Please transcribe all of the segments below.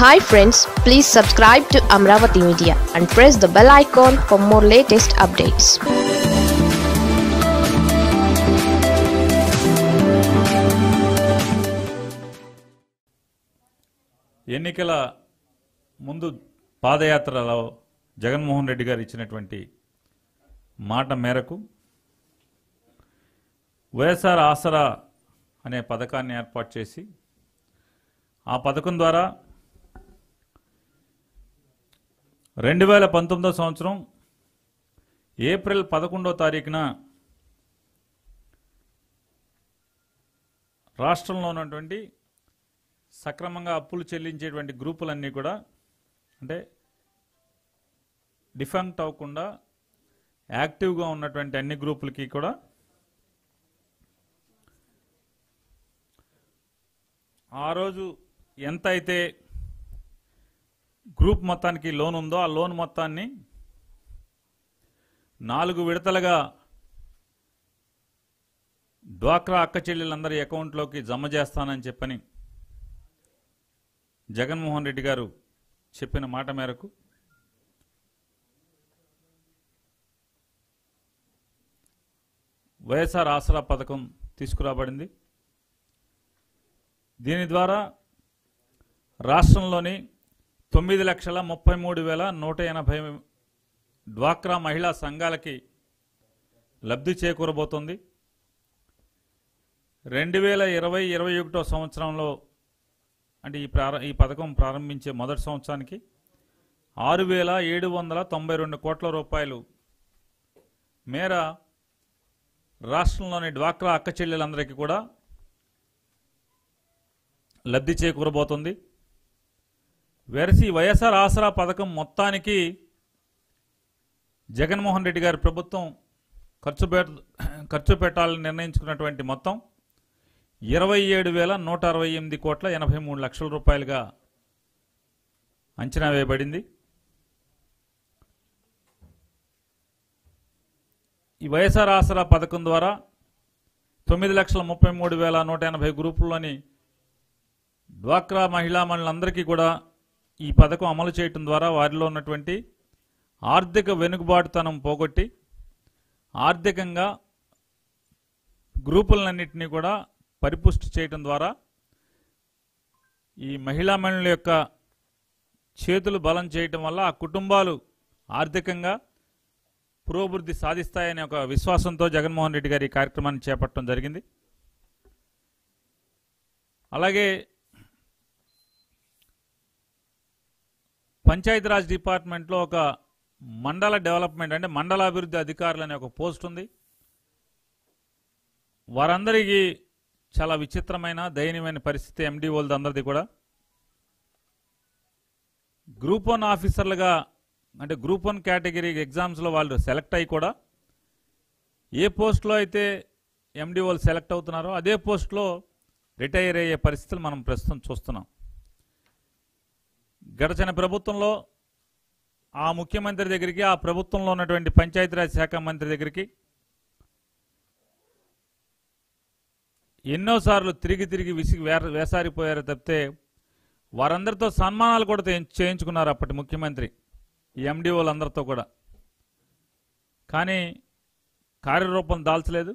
Hi friends please subscribe to Amaravati media and press the bell icon for more latest updates ఎన్నికల ముందు పాదయాత్రలో జగన్మోహన్ రెడ్డి గారు ఇచ్చినటువంటి మాట మేరకు వైఎస్ఆర్ ఆసరా అనే పథకాన్ని ఏర్పాటు చేసి ఆ పథకం ద్వారా రెండు వేల పంతొమ్మిదో సంవత్సరం ఏప్రిల్ పదకొండో తారీఖున రాష్ట్రంలో ఉన్నటువంటి సక్రమంగా అప్పులు చెల్లించేటువంటి గ్రూపులన్నీ కూడా అంటే డిఫంక్ట్ అవ్వకుండా యాక్టివ్గా ఉన్నటువంటి అన్ని గ్రూపులకి కూడా ఆ రోజు ఎంత అయితే గ్రూప్ మొత్తానికి లోన్ ఉందో ఆ లోన్ మొత్తాన్ని నాలుగు విడతలుగా డ్వాక్రా అక్క చెల్లెలందరి అకౌంట్లోకి జమ చేస్తానని చెప్పని జగన్మోహన్ రెడ్డి గారు చెప్పిన మాట మేరకు వైఎస్ఆర్ ఆసరా పథకం తీసుకురాబడింది దీని ద్వారా రాష్ట్రంలోని తొమ్మిది లక్షల ముప్పై మూడు వేల నూట ఎనభై డ్వాక్రా మహిళా సంఘాలకి లబ్ధి చేకూరబోతోంది రెండు వేల ఇరవై ఇరవై ఒకటో సంవత్సరంలో అంటే ఈ ప్రార ఈ పథకం ప్రారంభించే మొదటి సంవత్సరానికి ఆరు వేల ఏడు వందల తొంభై రెండు కోట్ల రూపాయలు మేర రాష్ట్రంలోని డ్వాక్రా అక్క చెల్లెలందరికీ కూడా లబ్ధి చేకూరబోతుంది వెరసి వైఎస్ఆర్ ఆసరా పథకం మొత్తానికి జగన్మోహన్ రెడ్డి గారి ప్రభుత్వం ఖర్చు పెట ఖర్చు పెట్టాలని నిర్ణయించుకున్నటువంటి మొత్తం ఇరవై ఏడు వేల నూట అరవై ఎనిమిది కోట్ల ఎనభై మూడు లక్షల రూపాయలుగా అంచనా వేయబడింది ఈ వైఎస్ఆర్ ఆసరా పథకం ద్వారా తొమ్మిది లక్షల ముప్పై మూడు వేల నూట ఎనభై గ్రూపుల్లోని డ్వాక్రా మహిళా మనులందరికీ కూడా ఈ పథకం అమలు చేయటం ద్వారా వారిలో ఉన్నటువంటి ఆర్థిక వెనుకబాటుతనం పోగొట్టి ఆర్థికంగా గ్రూపులన్నింటినీ కూడా పరిపుష్టి చేయటం ద్వారా ఈ మహిళా మనుల యొక్క చేతులు బలం చేయటం వల్ల ఆ కుటుంబాలు ఆర్థికంగా పురోభివృద్ధి సాధిస్తాయనే ఒక విశ్వాసంతో జగన్మోహన్ రెడ్డి గారు ఈ కార్యక్రమాన్ని చేపట్టడం జరిగింది అలాగే పంచాయతీరాజ్ డిపార్ట్మెంట్లో ఒక మండల డెవలప్మెంట్ అంటే మండల అభివృద్ధి అధికారులు అనే ఒక పోస్ట్ ఉంది వారందరికీ చాలా విచిత్రమైన దయనీయమైన పరిస్థితి ఎండిఓలది అందరిది కూడా గ్రూప్ వన్ ఆఫీసర్లుగా అంటే గ్రూప్ వన్ కేటగిరీ ఎగ్జామ్స్లో వాళ్ళు సెలెక్ట్ అయ్యి కూడా ఏ పోస్ట్లో అయితే ఎండిఓలు సెలెక్ట్ అవుతున్నారో అదే పోస్ట్లో రిటైర్ అయ్యే పరిస్థితులు మనం ప్రస్తుతం చూస్తున్నాం గడచిన ప్రభుత్వంలో ఆ ముఖ్యమంత్రి దగ్గరికి ఆ ప్రభుత్వంలో ఉన్నటువంటి పంచాయతీరాజ్ శాఖ మంత్రి దగ్గరికి ఎన్నోసార్లు తిరిగి తిరిగి విసిగి వేర వేసారిపోయారు తప్పితే వారందరితో సన్మానాలు కూడా చేయించు- చేయించుకున్నారు అప్పటి ముఖ్యమంత్రి ఈ ఎండిఓలందరితో కూడా కానీ కార్యరూపం దాల్చలేదు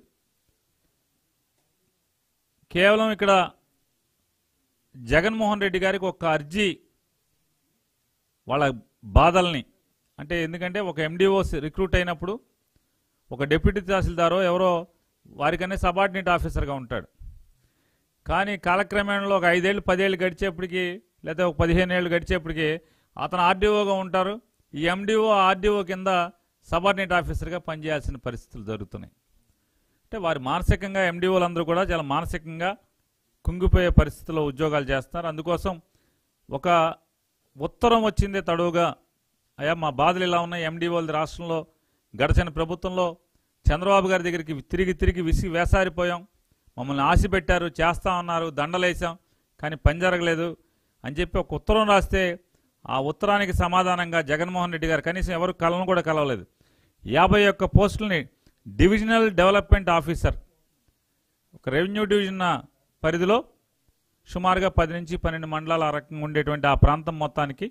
కేవలం ఇక్కడ జగన్మోహన్ రెడ్డి గారికి ఒక అర్జీ వాళ్ళ బాధల్ని అంటే ఎందుకంటే ఒక ఎండిఓ రిక్రూట్ అయినప్పుడు ఒక డిప్యూటీ తహసీల్దారో ఎవరో వారికనే సబార్డినేట్ ఆఫీసర్గా ఉంటాడు కానీ కాలక్రమేణలో ఒక ఐదేళ్ళు పదేళ్ళు గడిచేప్పటికి లేదా ఒక పదిహేను ఏళ్ళు గడిచేప్పటికి అతను ఆర్డీఓగా ఉంటారు ఈ ఎండిఓ ఆర్డీఓ కింద సబార్డినేట్ ఆఫీసర్గా పనిచేయాల్సిన పరిస్థితులు జరుగుతున్నాయి అంటే వారి మానసికంగా ఎండిఓలు అందరూ కూడా చాలా మానసికంగా కుంగిపోయే పరిస్థితుల్లో ఉద్యోగాలు చేస్తున్నారు అందుకోసం ఒక ఉత్తరం వచ్చిందే తడువుగా అయ్యా మా బాధలు ఇలా ఉన్నాయి ఎండిఓలది రాష్ట్రంలో గడచిన ప్రభుత్వంలో చంద్రబాబు గారి దగ్గరికి తిరిగి తిరిగి విసిగి వేసారిపోయాం మమ్మల్ని ఆశ పెట్టారు చేస్తా ఉన్నారు దండలేసాం కానీ పని జరగలేదు అని చెప్పి ఒక ఉత్తరం రాస్తే ఆ ఉత్తరానికి సమాధానంగా జగన్మోహన్ రెడ్డి గారు కనీసం ఎవరు కలను కూడా కలవలేదు యాభై ఒక్క పోస్టుల్ని డివిజనల్ డెవలప్మెంట్ ఆఫీసర్ ఒక రెవెన్యూ డివిజన్ పరిధిలో సుమారుగా పది నుంచి పన్నెండు మండలాలు ఆ రకంగా ఉండేటువంటి ఆ ప్రాంతం మొత్తానికి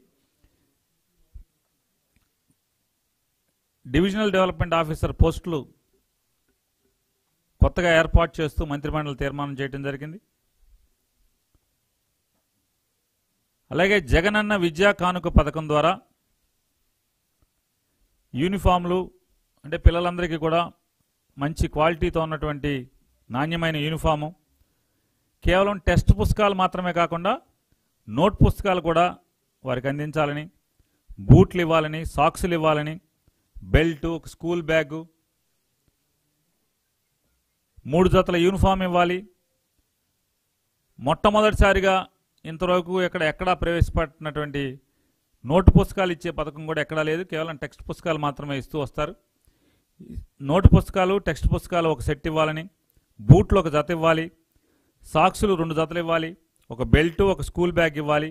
డివిజనల్ డెవలప్మెంట్ ఆఫీసర్ పోస్టులు కొత్తగా ఏర్పాటు చేస్తూ మంత్రిమండలి తీర్మానం చేయడం జరిగింది అలాగే జగనన్న విద్యా కానుక పథకం ద్వారా యూనిఫామ్లు అంటే పిల్లలందరికీ కూడా మంచి క్వాలిటీతో ఉన్నటువంటి నాణ్యమైన యూనిఫాము కేవలం టెక్స్ట్ పుస్తకాలు మాత్రమే కాకుండా నోట్ పుస్తకాలు కూడా వారికి అందించాలని బూట్లు ఇవ్వాలని సాక్సులు ఇవ్వాలని బెల్ట్ ఒక స్కూల్ బ్యాగు మూడు జతల యూనిఫామ్ ఇవ్వాలి మొట్టమొదటిసారిగా ఇంతవరకు ఇక్కడ ఎక్కడా ప్రవేశపెట్టినటువంటి నోటు పుస్తకాలు ఇచ్చే పథకం కూడా ఎక్కడా లేదు కేవలం టెక్స్ట్ పుస్తకాలు మాత్రమే ఇస్తూ వస్తారు నోటు పుస్తకాలు టెక్స్ట్ పుస్తకాలు ఒక సెట్ ఇవ్వాలని బూట్లు ఒక జత ఇవ్వాలి సాక్సులు రెండు జతలు ఇవ్వాలి ఒక బెల్ట్ ఒక స్కూల్ బ్యాగ్ ఇవ్వాలి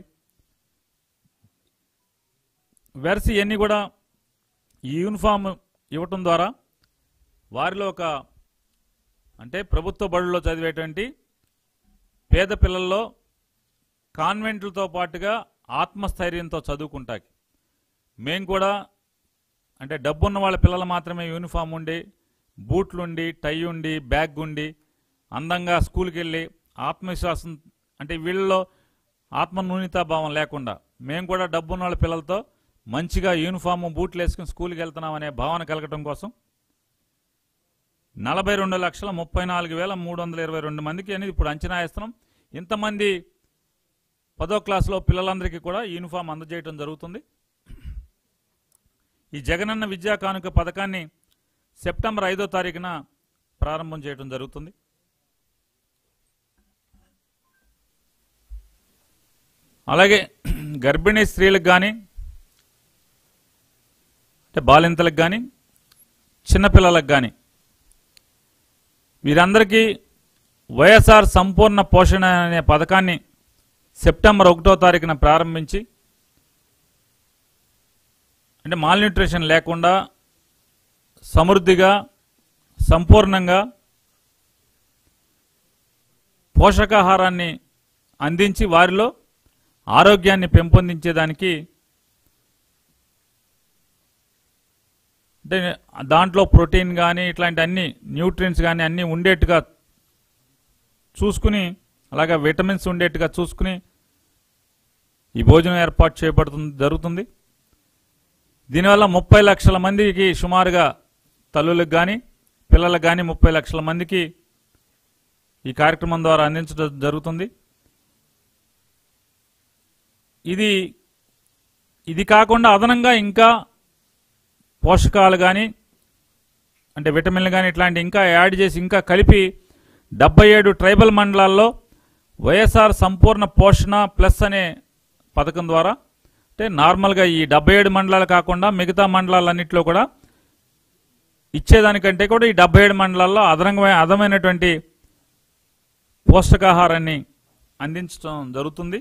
వెరసి ఇవన్నీ కూడా ఈ యూనిఫామ్ ఇవ్వటం ద్వారా వారిలో ఒక అంటే ప్రభుత్వ బడుల్లో చదివేటువంటి పేద పిల్లల్లో కాన్వెంట్లతో పాటుగా ఆత్మస్థైర్యంతో చదువుకుంటాకి మేము కూడా అంటే డబ్బున్న వాళ్ళ పిల్లలు మాత్రమే యూనిఫామ్ ఉండి బూట్లు ఉండి టై ఉండి బ్యాగ్ ఉండి అందంగా స్కూల్కి వెళ్ళి ఆత్మవిశ్వాసం అంటే వీళ్ళలో ఆత్మ న్యూనతాభావం లేకుండా మేము కూడా డబ్బున్న వాళ్ళ పిల్లలతో మంచిగా యూనిఫామ్ బూట్లు వేసుకుని స్కూల్కి వెళ్తున్నాం అనే భావన కలగటం కోసం నలభై రెండు లక్షల ముప్పై నాలుగు వేల మూడు వందల ఇరవై రెండు మందికి అనేది ఇప్పుడు అంచనా వేస్తున్నాం ఇంతమంది పదో క్లాసులో పిల్లలందరికీ కూడా యూనిఫామ్ అందజేయడం జరుగుతుంది ఈ జగనన్న విద్యా కానుక పథకాన్ని సెప్టెంబర్ ఐదో తారీఖున ప్రారంభం చేయడం జరుగుతుంది అలాగే గర్భిణీ స్త్రీలకు కానీ అంటే బాలింతలకు కానీ చిన్నపిల్లలకు కానీ వీరందరికీ వైఎస్ఆర్ సంపూర్ణ పోషణ అనే పథకాన్ని సెప్టెంబర్ ఒకటో తారీఖున ప్రారంభించి అంటే మాల్న్యూట్రిషన్ లేకుండా సమృద్ధిగా సంపూర్ణంగా పోషకాహారాన్ని అందించి వారిలో ఆరోగ్యాన్ని పెంపొందించేదానికి అంటే దాంట్లో ప్రోటీన్ కానీ ఇట్లాంటి అన్ని న్యూట్రియంట్స్ కానీ అన్నీ ఉండేట్టుగా చూసుకుని అలాగే విటమిన్స్ ఉండేట్టుగా చూసుకుని ఈ భోజనం ఏర్పాటు చేయబడుతుంది జరుగుతుంది దీనివల్ల ముప్పై లక్షల మందికి సుమారుగా తల్లులకు కానీ పిల్లలకు కానీ ముప్పై లక్షల మందికి ఈ కార్యక్రమం ద్వారా అందించడం జరుగుతుంది ఇది ఇది కాకుండా అదనంగా ఇంకా పోషకాలు కానీ అంటే విటమిన్లు కానీ ఇట్లాంటి ఇంకా యాడ్ చేసి ఇంకా కలిపి డెబ్బై ఏడు ట్రైబల్ మండలాల్లో వైఎస్ఆర్ సంపూర్ణ పోషణ ప్లస్ అనే పథకం ద్వారా అంటే నార్మల్గా ఈ డెబ్బై ఏడు మండలాలు కాకుండా మిగతా మండలాలన్నింటిలో కూడా ఇచ్చేదానికంటే కూడా ఈ డెబ్బై ఏడు మండలాల్లో అదనంగా అదమైనటువంటి పోషకాహారాన్ని అందించడం జరుగుతుంది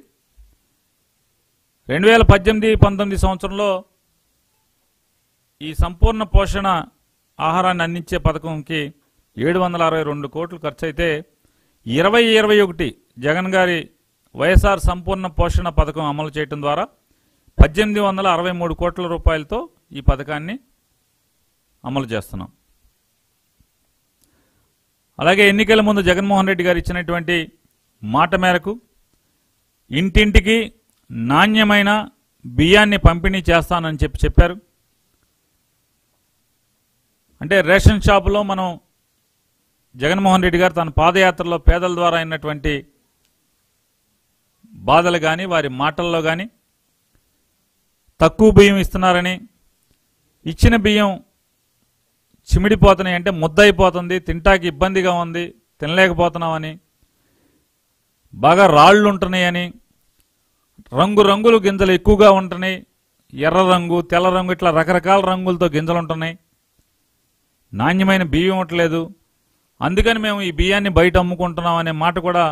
రెండు వేల పద్దెనిమిది పంతొమ్మిది సంవత్సరంలో ఈ సంపూర్ణ పోషణ ఆహారాన్ని అందించే పథకంకి ఏడు వందల అరవై రెండు కోట్లు ఖర్చు అయితే ఇరవై ఇరవై ఒకటి జగన్ గారి వైఎస్ఆర్ సంపూర్ణ పోషణ పథకం అమలు చేయడం ద్వారా పద్దెనిమిది వందల అరవై మూడు కోట్ల రూపాయలతో ఈ పథకాన్ని అమలు చేస్తున్నాం అలాగే ఎన్నికల ముందు జగన్మోహన్ రెడ్డి గారు ఇచ్చినటువంటి మాట మేరకు ఇంటింటికి నాణ్యమైన బియ్యాన్ని పంపిణీ చేస్తానని చెప్పి చెప్పారు అంటే రేషన్ షాపులో మనం జగన్మోహన్ రెడ్డి గారు తన పాదయాత్రలో పేదల ద్వారా అయినటువంటి బాధలు కానీ వారి మాటల్లో కానీ తక్కువ బియ్యం ఇస్తున్నారని ఇచ్చిన బియ్యం చిమిడిపోతున్నాయి అంటే ముద్ద అయిపోతుంది తింటాకి ఇబ్బందిగా ఉంది తినలేకపోతున్నామని బాగా రాళ్ళు ఉంటున్నాయని రంగు రంగులు గింజలు ఎక్కువగా ఉంటున్నాయి ఎర్ర రంగు తెల్ల రంగు ఇట్లా రకరకాల రంగులతో గింజలు ఉంటున్నాయి నాణ్యమైన బియ్యం ఇవ్వట్లేదు అందుకని మేము ఈ బియ్యాన్ని బయట అమ్ముకుంటున్నాం అనే మాట కూడా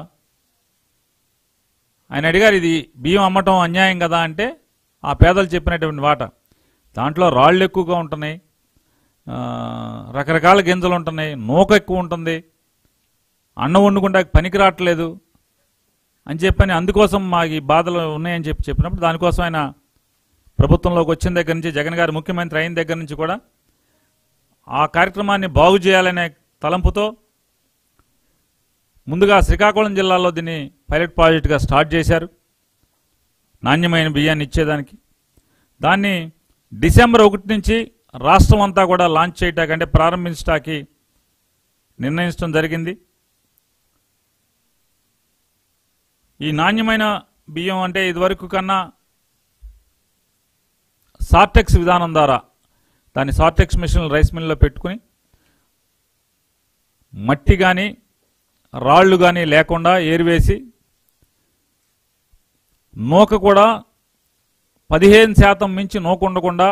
ఆయన అడిగారు ఇది బియ్యం అమ్మటం అన్యాయం కదా అంటే ఆ పేదలు చెప్పినటువంటి మాట దాంట్లో రాళ్ళు ఎక్కువగా ఉంటున్నాయి ఆ, రకరకాల గింజలు ఉంటున్నాయి నూక ఎక్కువ ఉంటుంది అన్నం వండుకుంటే పనికి రావట్లేదు అని చెప్పని అందుకోసం మాకు ఈ బాధలు ఉన్నాయని చెప్పి చెప్పినప్పుడు దానికోసం ఆయన ప్రభుత్వంలోకి వచ్చిన దగ్గర నుంచి జగన్ గారు ముఖ్యమంత్రి అయిన దగ్గర నుంచి కూడా ఆ కార్యక్రమాన్ని బాగు చేయాలనే తలంపుతో ముందుగా శ్రీకాకుళం జిల్లాలో దీన్ని పైలట్ ప్రాజెక్టుగా స్టార్ట్ చేశారు నాణ్యమైన బియ్యాన్ని ఇచ్చేదానికి దాన్ని డిసెంబర్ ఒకటి నుంచి రాష్ట్రం అంతా కూడా లాంచ్ చేయటానికి అంటే ప్రారంభించటానికి నిర్ణయించడం జరిగింది ఈ నాణ్యమైన బియ్యం అంటే ఇదివరకు కన్నా సార్టెక్స్ విధానం ద్వారా దాన్ని సార్టెక్స్ మిషన్ రైస్ మిల్లో పెట్టుకుని మట్టి కానీ రాళ్ళు కానీ లేకుండా ఏరివేసి నూక కూడా పదిహేను శాతం మించి నూక ఉండకుండా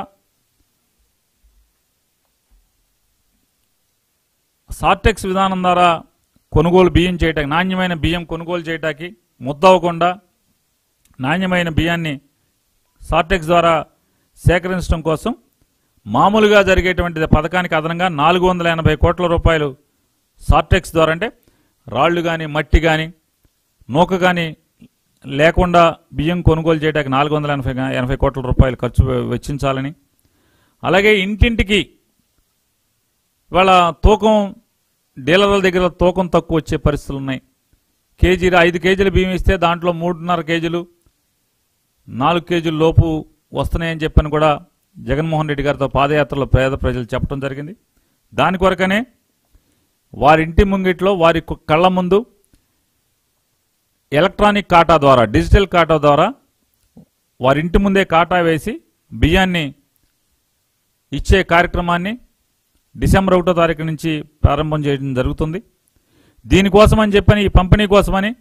సార్టెక్స్ విధానం ద్వారా కొనుగోలు బియ్యం చేయటానికి నాణ్యమైన బియ్యం కొనుగోలు చేయటానికి ముద్దవకుండా నాణ్యమైన బియ్యాన్ని సార్టెక్స్ ద్వారా సేకరించడం కోసం మామూలుగా జరిగేటువంటి పథకానికి అదనంగా నాలుగు వందల ఎనభై కోట్ల రూపాయలు సార్టెక్స్ ద్వారా అంటే రాళ్ళు కానీ మట్టి కానీ నూక కానీ లేకుండా బియ్యం కొనుగోలు చేయడానికి నాలుగు వందల ఎనభై ఎనభై కోట్ల రూపాయలు ఖర్చు వెచ్చించాలని అలాగే ఇంటింటికి ఇవాళ తూకం డీలర్ల దగ్గర తూకం తక్కువ వచ్చే పరిస్థితులు ఉన్నాయి కేజీ ఐదు కేజీలు బియ్యం ఇస్తే దాంట్లో మూడున్నర కేజీలు నాలుగు కేజీల లోపు వస్తున్నాయని చెప్పని కూడా జగన్మోహన్ రెడ్డి గారితో పాదయాత్రలో పేద ప్రజలు చెప్పడం జరిగింది దాని కొరకనే వారి ఇంటి ముంగిట్లో వారి కు- కళ్ళ ముందు ఎలక్ట్రానిక్ కాటా ద్వారా డిజిటల్ కాటా ద్వారా వారి ఇంటి ముందే కాటా వేసి బియ్యాన్ని ఇచ్చే కార్యక్రమాన్ని డిసెంబర్ ఒకటో తారీఖు నుంచి ప్రారంభం చేయడం జరుగుతుంది దీనికోసమని చెప్పని ఈ పంపిణీ కోసమని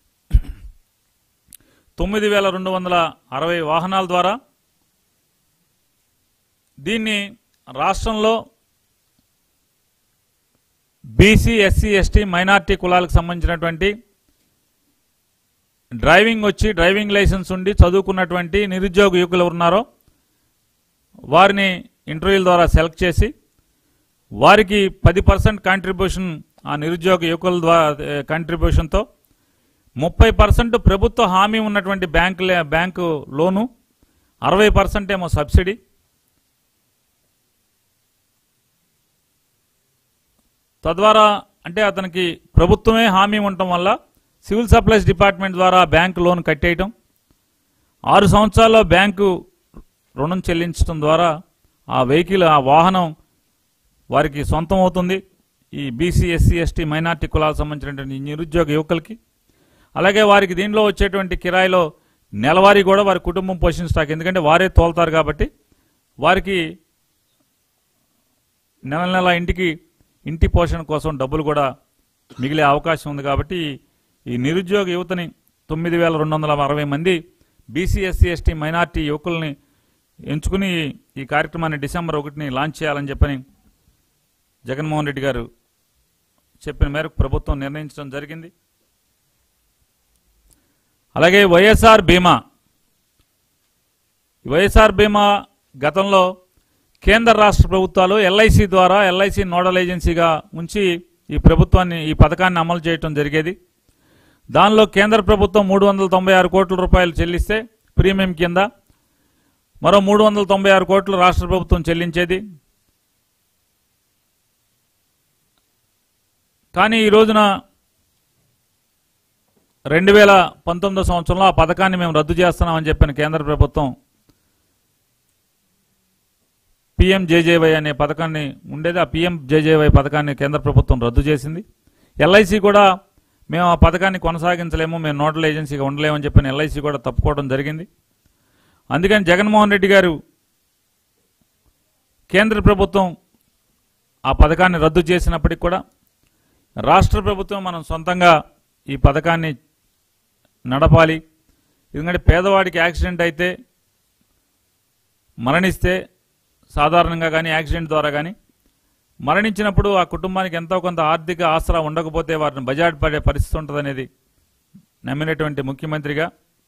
తొమ్మిది వేల రెండు వందల అరవై వాహనాల ద్వారా దీన్ని రాష్ట్రంలో బీసీ ఎస్సీ ఎస్టీ మైనార్టీ కులాలకు సంబంధించినటువంటి డ్రైవింగ్ వచ్చి డ్రైవింగ్ లైసెన్స్ ఉండి చదువుకున్నటువంటి నిరుద్యోగ యువకులు ఉన్నారో వారిని ఇంటర్వ్యూల ద్వారా సెలెక్ట్ చేసి వారికి పది పర్సెంట్ కాంట్రిబ్యూషన్ ఆ నిరుద్యోగ యువకుల ద్వారా కాంట్రిబ్యూషన్తో ముప్పై పర్సెంట్ ప్రభుత్వ హామీ ఉన్నటువంటి బ్యాంకు లే- బ్యాంకు లోను అరవై పర్సెంట్ ఏమో సబ్సిడీ తద్వారా అంటే అతనికి ప్రభుత్వమే హామీ ఉండటం వల్ల సివిల్ సప్లైస్ డిపార్ట్మెంట్ ద్వారా బ్యాంకు లోన్ కట్టేయటం ఆరు సంవత్సరాల్లో బ్యాంకు రుణం చెల్లించడం ద్వారా ఆ వెహికల్ ఆ వాహనం వారికి సొంతం అవుతుంది ఈ బీసీ ఎస్సీ ఎస్టీ మైనార్టీ కులాలకు సంబంధించినటువంటి ఈ నిరుద్యోగ యువకులకి అలాగే వారికి దీనిలో వచ్చేటువంటి కిరాయిలో నెలవారీ కూడా వారి కుటుంబం పోషించడానికి ఎందుకంటే వారే తోలుతారు కాబట్టి వారికి నెల నెల ఇంటికి ఇంటి పోషణ కోసం డబ్బులు కూడా మిగిలే అవకాశం ఉంది కాబట్టి ఈ నిరుద్యోగ యువతని తొమ్మిది వేల రెండు వందల అరవై మంది బీసీ ఎస్సీ ఎస్టీ మైనార్టీ యువకుల్ని ఎంచుకుని ఈ కార్యక్రమాన్ని డిసెంబర్ ఒకటిని లాంచ్ చేయాలని చెప్పని జగన్మోహన్ రెడ్డి గారు చెప్పిన మేరకు ప్రభుత్వం నిర్ణయించడం జరిగింది అలాగే వైఎస్ఆర్ బీమా ఈ వైఎస్ఆర్ బీమా గతంలో కేంద్ర రాష్ట్ర ప్రభుత్వాలు ఎల్ఐసి ద్వారా ఎల్ఐసి నోడల్ ఏజెన్సీగా ఉంచి ఈ ప్రభుత్వాన్ని ఈ పథకాన్ని అమలు చేయటం జరిగేది దానిలో కేంద్ర ప్రభుత్వం మూడు వందల తొంభై ఆరు కోట్ల రూపాయలు చెల్లిస్తే ప్రీమియం కింద మరో మూడు వందల తొంభై ఆరు కోట్లు రాష్ట్ర ప్రభుత్వం చెల్లించేది కానీ ఈ రోజున రెండు వేల పంతొమ్మిదో సంవత్సరంలో ఆ పథకాన్ని మేము రద్దు చేస్తున్నామని చెప్పిన కేంద్ర ప్రభుత్వం పిఎంజేజేవై అనే పథకాన్ని ఉండేది ఆ పిఎంజేజేవై పథకాన్ని కేంద్ర ప్రభుత్వం రద్దు చేసింది ఎల్ఐసి కూడా మేము ఆ పథకాన్ని కొనసాగించలేము మేము నోడల్ ఏజెన్సీగా ఉండలేమని చెప్పిన ఎల్ఐసి కూడా తప్పుకోవడం జరిగింది అందుకని జగన్మోహన్ రెడ్డి గారు కేంద్ర ప్రభుత్వం ఆ పథకాన్ని రద్దు చేసినప్పటికి కూడా రాష్ట్ర ప్రభుత్వం మనం సొంతంగా ఈ పథకాన్ని నడపాలి ఎందుకంటే పేదవాడికి యాక్సిడెంట్ అయితే మరణిస్తే సాధారణంగా కానీ యాక్సిడెంట్ ద్వారా కానీ మరణించినప్పుడు ఆ కుటుంబానికి ఎంతో కొంత ఆర్థిక ఆసరా ఉండకపోతే వారిని బజాట్ పడే పరిస్థితి ఉంటుందనేది నమ్మినటువంటి ముఖ్యమంత్రిగా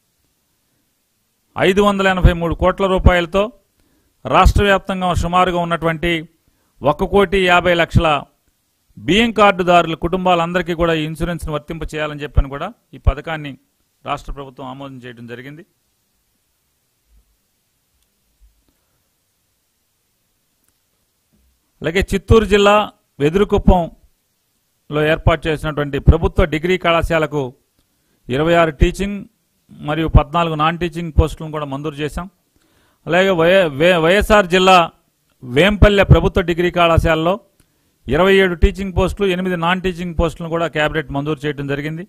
ఐదు వందల ఎనభై మూడు కోట్ల రూపాయలతో రాష్ట్ర వ్యాప్తంగా సుమారుగా ఉన్నటువంటి ఒక కోటి యాభై లక్షల బియ్యం కార్డుదారుల కుటుంబాలందరికీ కూడా ఈ ఇన్సూరెన్స్ను వర్తింప చేయాలని చెప్పని కూడా ఈ పథకాన్ని రాష్ట్ర ప్రభుత్వం ఆమోదం చేయడం జరిగింది అలాగే చిత్తూరు జిల్లా వెదురుకుప్పంలో ఏర్పాటు చేసినటువంటి ప్రభుత్వ డిగ్రీ కళాశాలకు ఇరవై ఆరు టీచింగ్ మరియు పద్నాలుగు నాన్ టీచింగ్ పోస్టులను కూడా మంజూరు చేశాం అలాగే వై వై- వైఎస్ఆర్ జిల్లా వేంపల్లె ప్రభుత్వ డిగ్రీ కళాశాలలో ఇరవై ఏడు టీచింగ్ పోస్టులు ఎనిమిది నాన్ టీచింగ్ పోస్టులను కూడా క్యాబినెట్ మంజూరు చేయడం జరిగింది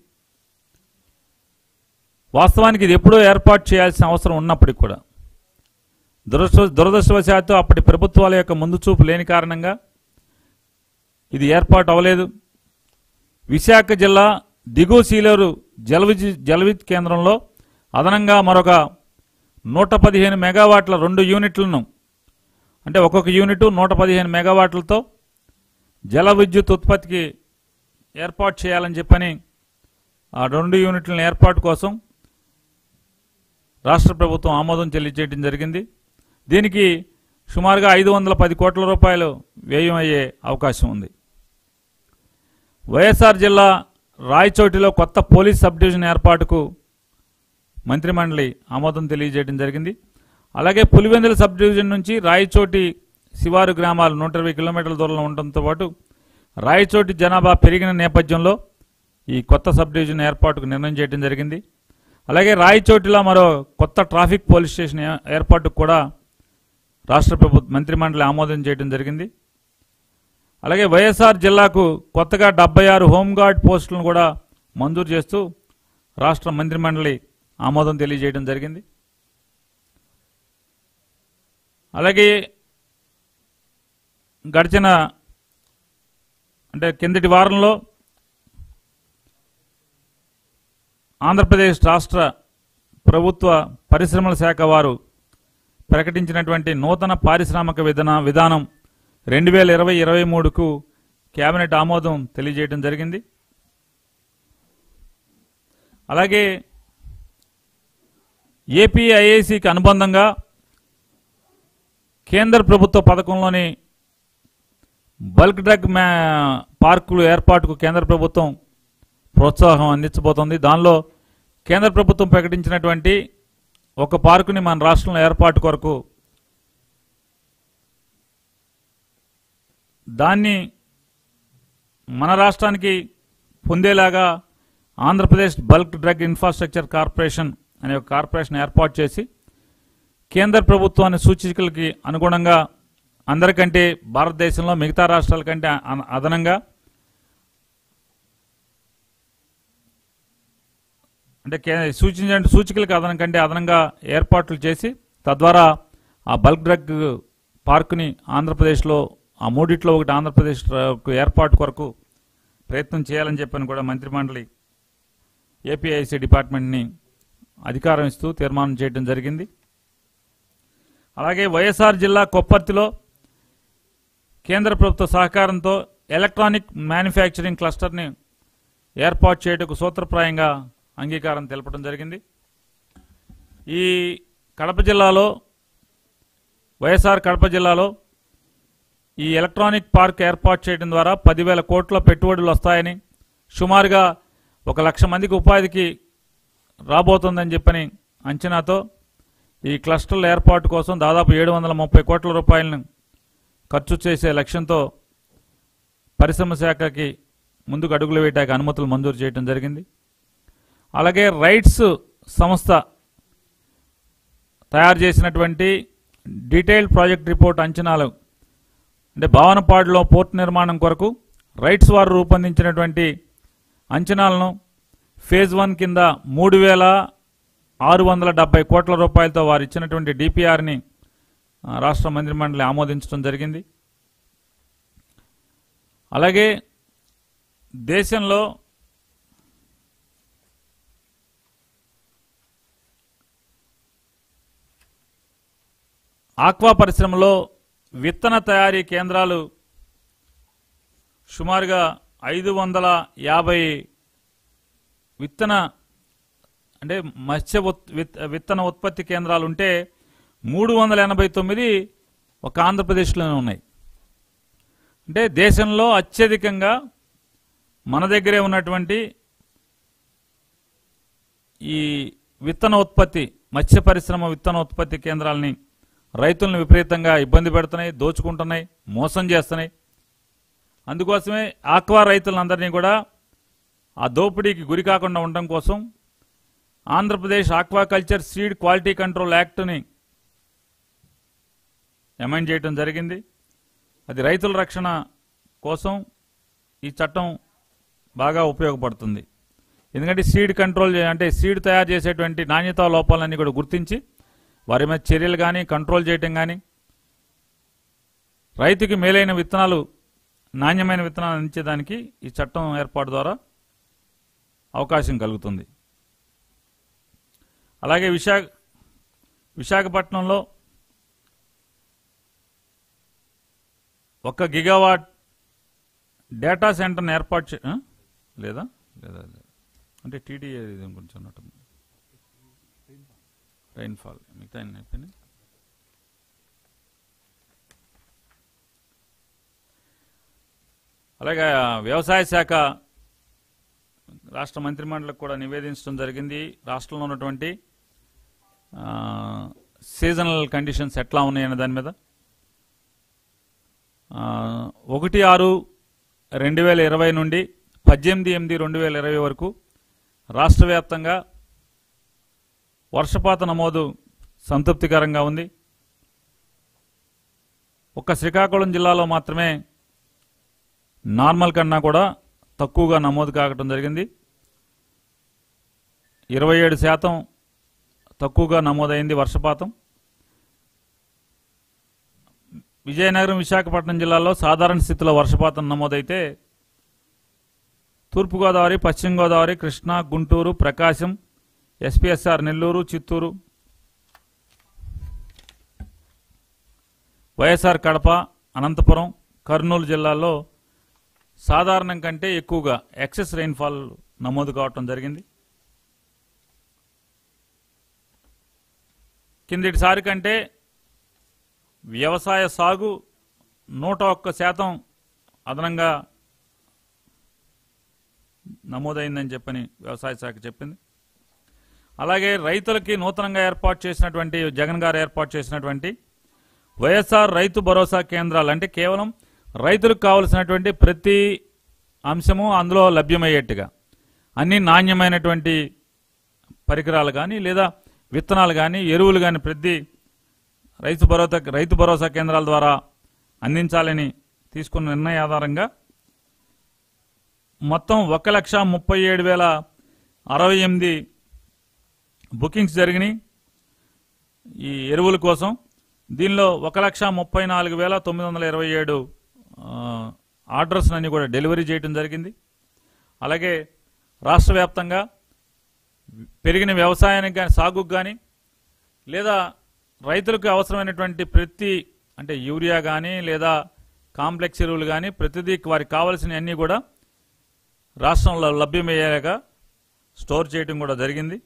వాస్తవానికి ఇది ఎప్పుడో ఏర్పాటు చేయాల్సిన అవసరం ఉన్నప్పటికీ కూడా దురదృష్ట దురదృష్టవశాత్తు అప్పటి ప్రభుత్వాల యొక్క ముందు చూపు లేని కారణంగా ఇది ఏర్పాటు అవ్వలేదు విశాఖ జిల్లా దిగువ సీలేరు జలవిద్యు జలవిద్యుత్ కేంద్రంలో అదనంగా మరొక నూట పదిహేను మెగావాట్ల రెండు యూనిట్లను అంటే ఒక్కొక్క యూనిట్ నూట పదిహేను మెగావాట్లతో జల విద్యుత్ ఉత్పత్తికి ఏర్పాటు చేయాలని చెప్పని ఆ రెండు యూనిట్ల ఏర్పాటు కోసం రాష్ట్ర ప్రభుత్వం ఆమోదం చెల్లించేయడం జరిగింది దీనికి సుమారుగా ఐదు వందల పది కోట్ల రూపాయలు వ్యయం అయ్యే అవకాశం ఉంది వైఎస్ఆర్ జిల్లా రాయచోటిలో కొత్త పోలీస్ సబ్ డివిజన్ ఏర్పాటుకు మంత్రిమండలి ఆమోదం తెలియజేయడం జరిగింది అలాగే పులివెందుల సబ్ డివిజన్ నుంచి రాయచోటి శివారు గ్రామాలు నూట ఇరవై కిలోమీటర్ల దూరంలో ఉండడంతో పాటు రాయచోటి జనాభా పెరిగిన నేపథ్యంలో ఈ కొత్త సబ్ డివిజన్ ఏర్పాటుకు నిర్ణయం చేయడం జరిగింది అలాగే రాయచోటిలో మరో కొత్త ట్రాఫిక్ పోలీస్ స్టేషన్ ఏ- ఏర్పాటుకు కూడా రాష్ట్ర ప్రభుత్వ మంత్రిమండలి ఆమోదం చేయడం జరిగింది అలాగే వైఎస్ఆర్ జిల్లాకు కొత్తగా డెబ్బై ఆరు హోంగార్డ్ పోస్టులను కూడా మంజూరు చేస్తూ రాష్ట్ర మంత్రిమండలి ఆమోదం తెలియజేయడం జరిగింది అలాగే గడిచిన అంటే కిందటి వారంలో ఆంధ్రప్రదేశ్ రాష్ట్ర ప్రభుత్వ పరిశ్రమల శాఖ వారు ప్రకటించినటువంటి నూతన పారిశ్రామిక విధాన విధానం రెండు వేల ఇరవై ఇరవై మూడుకు కేబినెట్ ఆమోదం తెలియజేయడం జరిగింది అలాగే ఏపీఐఏసీకి అనుబంధంగా కేంద్ర ప్రభుత్వ పథకంలోని బల్క్ డ్రగ్ మ్యా పార్కులు ఏర్పాటుకు కేంద్ర ప్రభుత్వం ప్రోత్సాహం అందించబోతోంది దానిలో కేంద్ర ప్రభుత్వం ప్రకటించినటువంటి ఒక పార్కుని మన రాష్ట్రంలో ఏర్పాటు కొరకు దాన్ని మన రాష్ట్రానికి పొందేలాగా Andhra Pradesh bulk drug infrastructure corporation అనే ఒక కార్పొరేషన్ ఏర్పాటు చేసి కేంద్ర ప్రభుత్వాన్ని సూచికలకి అనుగుణంగా అందరికంటే భారతదేశంలో మిగతా రాష్ట్రాల కంటే అన- అదనంగా అంటే కే సూచించిన సూచికలకు అదనం కంటే అదనంగా ఏర్పాట్లు చేసి తద్వారా ఆ బల్క్ డ్రగ్ పార్కుని ఆంధ్రప్రదేశ్లో ఆ మూడిట్లో ఒకటి ఆంధ్రప్రదేశ్ కు ఏర్పాటు కొరకు ప్రయత్నం చేయాలని చెప్పని కూడా మంత్రిమండలి ఏపీఐసి డిపార్ట్మెంట్ని అధికారం ఇస్తూ తీర్మానం చేయడం జరిగింది అలాగే వైఎస్ఆర్ జిల్లా కొప్పర్తిలో కేంద్ర ప్రభుత్వ సహకారంతో ఎలక్ట్రానిక్ మ్యానుఫ్యాక్చరింగ్ క్లస్టర్ని ఏర్పాటు చేయటకు సూత్రప్రాయంగా అంగీకారం తెలపడం జరిగింది ఈ కడప జిల్లాలో వైఎస్ఆర్ కడప జిల్లాలో ఈ ఎలక్ట్రానిక్ పార్క్ ఏర్పాటు చేయడం ద్వారా పదివేల కోట్ల పెట్టుబడులు వస్తాయని సుమారుగా ఒక లక్ష మందికి ఉపాధికి రాబోతుందని చెప్పని అంచనాతో ఈ క్లస్టర్ల ఏర్పాటు కోసం దాదాపు ఏడు వందల ముప్పై కోట్ల రూపాయలను ఖర్చు చేసే లక్ష్యంతో పరిశ్రమ శాఖకి ముందుకు అడుగులు వేయడానికి అనుమతులు మంజూరు చేయడం జరిగింది అలాగే రైట్స్ సంస్థ తయారు చేసినటువంటి డీటెయిల్డ్ ప్రాజెక్ట్ రిపోర్ట్ అంచనాలు అంటే భావనపాడులో పోర్ట్ నిర్మాణం కొరకు రైట్స్ వారు రూపొందించినటువంటి అంచనాలను ఫేజ్ వన్ కింద మూడు వేల ఆరు వందల డెబ్బై కోట్ల రూపాయలతో వారు ఇచ్చినటువంటి డిపిఆర్ని రాష్ట్ర మంత్రిమండలి ఆమోదించడం జరిగింది అలాగే దేశంలో ఆక్వా పరిశ్రమలో విత్తన తయారీ కేంద్రాలు సుమారుగా ఐదు వందల యాభై విత్తన అంటే మత్స్య ఉత్- విత్- విత్తన ఉత్పత్తి కేంద్రాలు ఉంటే మూడు వందల ఎనభై తొమ్మిది ఒక ఆంధ్రప్రదేశ్లోనే ఉన్నాయి అంటే దేశంలో అత్యధికంగా మన దగ్గరే ఉన్నటువంటి ఈ విత్తన ఉత్పత్తి మత్స్య పరిశ్రమ విత్తన ఉత్పత్తి కేంద్రాలని రైతులను విపరీతంగా ఇబ్బంది పెడుతున్నాయి దోచుకుంటున్నాయి మోసం చేస్తున్నాయి అందుకోసమే ఆక్వా రైతులందరినీ కూడా ఆ దోపిడీకి గురి కాకుండా ఉండడం కోసం Andhra Pradesh aquaculture seed quality control యాక్ట్ని అమెండ్ చేయడం జరిగింది అది రైతుల రక్షణ కోసం ఈ చట్టం బాగా ఉపయోగపడుతుంది ఎందుకంటే సీడ్ కంట్రోల్ చే- అంటే సీడ్ తయారు చేసేటువంటి నాణ్యతా లోపాలన్నీ కూడా గుర్తించి వారి మీద చర్యలు కానీ కంట్రోల్ చేయటం కానీ రైతుకి మేలైన విత్తనాలు నాణ్యమైన విత్తనాలు అందించేదానికి ఈ చట్టం ఏర్పాటు ద్వారా అవకాశం కలుగుతుంది అలాగే విశాఖ విశాఖపట్నంలో ఒక గిగావాట్ డేటా సెంటర్ని ఏర్పాటు చే ఆ? లేదా లేదా లేదా. అంటే టీడీఏ ఇది గురించి అన్నట్టు రైన్ఫాల్ మిగతా అన్ని అయిపోయినాయి అలాగే వ్యవసాయ శాఖ రాష్ట్ర మంత్రిమండలికి కూడా నివేదించడం జరిగింది రాష్ట్రంలో ఉన్నటువంటి ఆ, సీజనల్ కండిషన్స్ ఎట్లా ఉన్నాయనే దాని మీద ఆ, ఒకటి ఆరు రెండు వేల ఇరవై నుండి పద్దెనిమిది ఎనిమిది రెండు వేల ఇరవై వరకు రాష్ట్ర వ్యాప్తంగా వర్షపాత నమోదు సంతృప్తికరంగా ఉంది ఒక్క శ్రీకాకుళం జిల్లాలో మాత్రమే నార్మల్ కన్నా కూడా తక్కువగా నమోదు కావటం జరిగింది ఇరవై ఏడు శాతం తక్కువగా నమోదైంది వర్షపాతం విజయనగరం విశాఖపట్నం జిల్లాలో సాధారణ స్థితిలో వర్షపాతం నమోదైతే తూర్పుగోదావరి పశ్చిమ గోదావరి కృష్ణా గుంటూరు ప్రకాశం ఎస్పీఎస్ఆర్ నెల్లూరు చిత్తూరు వైఎస్ఆర్ కడప అనంతపురం కర్నూలు జిల్లాల్లో సాధారణం కంటే ఎక్కువగా ఎక్సెస్ రెయిన్ఫాల్ నమోదు కావటం జరిగింది కిందటిసారి కంటే వ్యవసాయ సాగు నూట ఒక్క శాతం అదనంగా నమోదైందని చెప్పని వ్యవసాయ శాఖ చెప్పింది అలాగే రైతులకి నూతనంగా ఏర్పాటు చేసినటువంటి జగన్ గారు ఏర్పాటు చేసినటువంటి వైఎస్ఆర్ రైతు భరోసా కేంద్రాలు అంటే కేవలం రైతులకు కావలసినటువంటి ప్రతి అంశము అందులో లభ్యమయ్యేట్టుగా అన్ని నాణ్యమైనటువంటి పరికరాలు కానీ లేదా విత్తనాలు కానీ ఎరువులు కానీ ప్రతి రైతు భరోసా రైతు భరోసా కేంద్రాల ద్వారా అందించాలని తీసుకున్న నిర్ణయ ఆధారంగా మొత్తం ఒక లక్ష ముప్పై ఏడు వేల అరవై ఎనిమిది బుకింగ్స్ జరిగినాయి ఈ ఎరువుల కోసం దీనిలో ఒక లక్ష ముప్పై నాలుగు వేల తొమ్మిది వందల ఇరవై ఏడు ఆర్డర్స్ అన్ని కూడా డెలివరీ చేయడం జరిగింది అలాగే రాష్ట్ర వ్యాప్తంగా పెరిగిన వ్యవసాయానికి కానీ సాగుకు కానీ లేదా రైతులకు అవసరమైనటువంటి ప్రతి అంటే యూరియా కానీ లేదా కాంప్లెక్స్ ఎరువులు కానీ ప్రతిదీ వారికి కావలసిన అన్నీ కూడా రాష్ట్రంలో లభ్యమయ్యేలాగా స్టోర్ చేయడం కూడా జరిగింది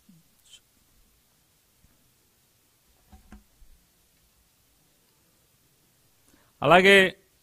అలాగే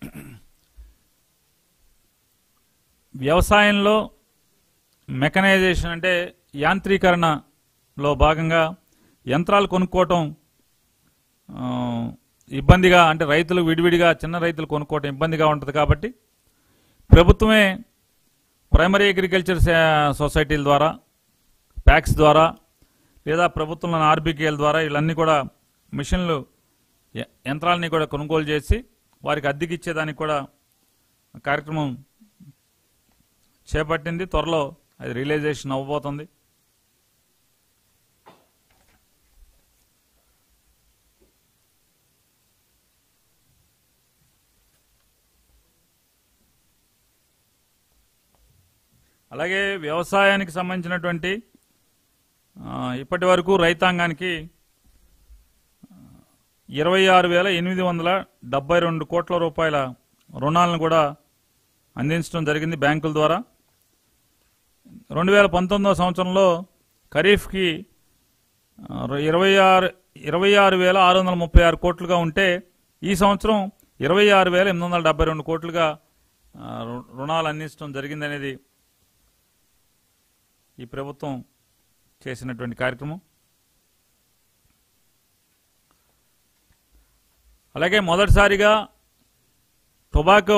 వ్యవసాయంలో మెకనైజేషన్ అంటే యాంత్రీకరణలో భాగంగా యంత్రాలు కొనుక్కోవటం ఆ, ఇబ్బందిగా అంటే రైతులు విడివిడిగా చిన్న రైతులు కొనుక్కోవటం ఇబ్బందిగా ఉంటుంది కాబట్టి ప్రభుత్వమే ప్రైమరీ అగ్రికల్చర్ సే- సొసైటీల ద్వారా ప్యాక్స్ ద్వారా లేదా ప్రభుత్వంలోని ఆర్బీకేల ద్వారా వీళ్ళన్నీ కూడా మిషన్లు య- యంత్రాలని కూడా కొనుగోలు చేసి వారికి అద్దెకి ఇచ్చేదానికి కూడా కార్యక్రమం చేపట్టింది త్వరలో అది రియలైజేషన్ అవ్వబోతుంది అలాగే వ్యవసాయానికి సంబంధించినటువంటి ఆ, ఇప్పటి వరకు రైతాంగానికి ఇరవై ఆరు వేల ఎనిమిది వందల డెబ్బై రెండు కోట్ల రూపాయల రుణాలను కూడా అందించడం జరిగింది బ్యాంకుల ద్వారా రెండు వేల పంతొమ్మిదవ సంవత్సరంలో ఖరీఫ్కి ఆ, ఇరవై ఆరు ఇరవై ఆరు వేల ఆరు వందల ముప్పై ఆరు కోట్లుగా ఉంటే ఈ సంవత్సరం ఇరవై ఆరు వేల ఎనిమిది వందల డెబ్బై రెండు కోట్లుగా ఆ, రు- రుణాలు అందించడం జరిగిందనేది ఈ ప్రభుత్వం చేసినటువంటి కార్యక్రమం అలాగే మొదటిసారిగా టొబాకో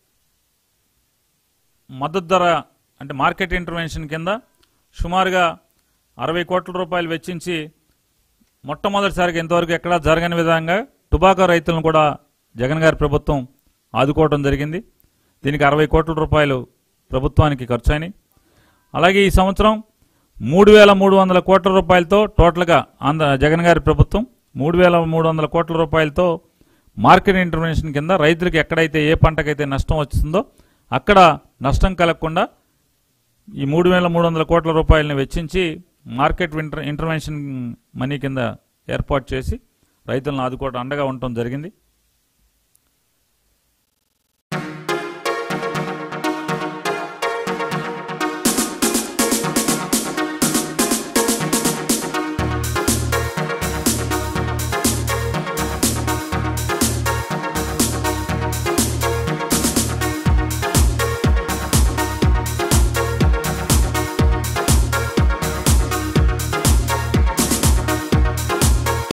మద్దతు ధర అంటే మార్కెట్ ఇంటర్వెన్షన్ కింద సుమారుగా అరవై కోట్ల రూపాయలు వెచ్చించి మొట్టమొదటిసారిగా ఇంతవరకు ఎక్కడా జరగని విధంగా టొబాకో రైతులను కూడా జగన్ గారి ప్రభుత్వం ఆదుకోవడం జరిగింది దీనికి అరవై కోట్ల రూపాయలు ప్రభుత్వానికి ఖర్చు అయినాయి అలాగే ఈ సంవత్సరం మూడు వేల మూడు వందల కోట్ల రూపాయలతో టోటల్గా ఆంధ్ర జగన్ గారి ప్రభుత్వం మూడు వేల మూడు వందల కోట్ల రూపాయలతో మార్కెట్ ఇంటర్వెన్షన్ కింద రైతులకు ఎక్కడైతే ఏ పంటకైతే నష్టం వస్తుందో అక్కడ నష్టం కలగకుండా ఈ మూడు వేల మూడు వందల కోట్ల రూపాయలని వెచ్చించి మార్కెట్ ఇంటర్ ఇంటర్వెన్షన్ మనీ కింద ఏర్పాటు చేసి రైతులను ఆదుకోవడం అండగా ఉండటం జరిగింది